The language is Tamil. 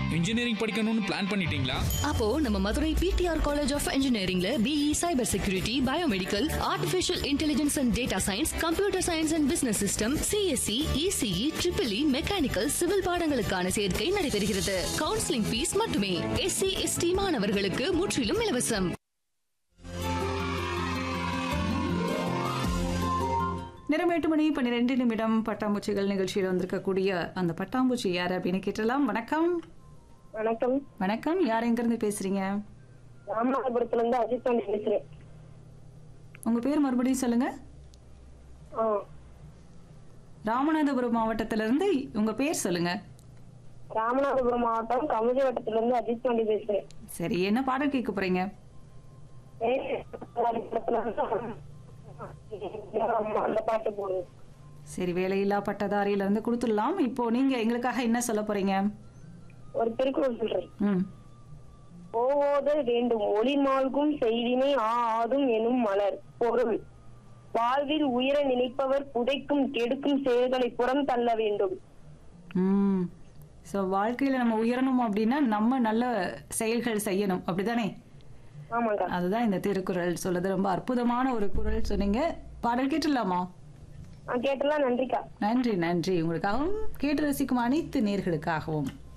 இன்ஜினியரிங் படிக்கணும்னு பிளான் பண்ணிட்டீங்களா அப்போ நம்ம மதுரை பிடிஆர் காலேஜ் ஆஃப் இன்ஜினியரிங்ல BE cyber security biomedical artificial intelligence and data science computer science and business system CSC ECE triple E mechanical civil பாடங்களுக்கான சேர்க்கை நடைபெறுகிறது கவுன்சிலிங் ஃபீஸ் மட்டுமே எஸ்சி எஸ்டி மாணவர்களுக்கு முற்றிலும் இலவசம் நேரம் எட்டு மணி பன்னிரெண்டு நிமிடம் பட்டாம்பூச்சிகள் நிகழ்ச்சியில் வந்திருக்கக்கூடிய அந்த பட்டாம்பூச்சி யார் அப்படின்னு கேட்டலாம் வணக்கம் வணக்கம் வணக்கம் யார் எங்கிருந்து பேசுறீங்க ராமநாதபுரத்துல இருந்து அஜித் பாண்டி பேசுறேன் உங்க பேர் மறுபடியும் சொல்லுங்க ஆ, ராமநாதபுரம் மாவட்டத்துல இருந்து உங்க பேர் சொல்லுங்க ராமநாதபுரம் மாவட்டம் கமுதி வட்டத்துல இருந்து அஜித் பாண்டி பேசுறேன் சரி என்ன பாடல் கேட்க போறீங்க படத்துல இருந்து அந்த பாட்டு போடுங்க சரி வேலையில்லா பட்டதாரியில இருந்து கொடுத்துடலாம் இப்போ நீங்க எங்களுக்காக என்ன சொல்ல போறீங்க ஒரு திருக்குறள் சொல்றேன் ம் ஓவோதல் வேண்டும் ஒளி மால்கும் செய்தினை ஆ ஆதும் எனும் மலர் பொருள் வாழ்வில் உயர நினைப்பவர் புதைக்கும் கெடுக்கும் செயல்களை புறம் தள்ள வேண்டும் ம் ஸோ வாழ்க்கையில நம்ம உயரணும் அப்படின்னா நம்ம நல்ல செயல்கள் செய்யணும் அப்படிதானே ஆமாங்க அதுதான் இந்த திருக்குறள் சொல்லுது ரொம்ப அற்புதமான ஒரு குறள் சொன்னீங்க பாடல் கேட்டுடலாமா கேட்டலாம் நன்றிக்கா நன்றி நன்றி உங்களுக்காகவும் கேட்டு ரசிக்கும் அனைத்து நேர்களுக்காகவும்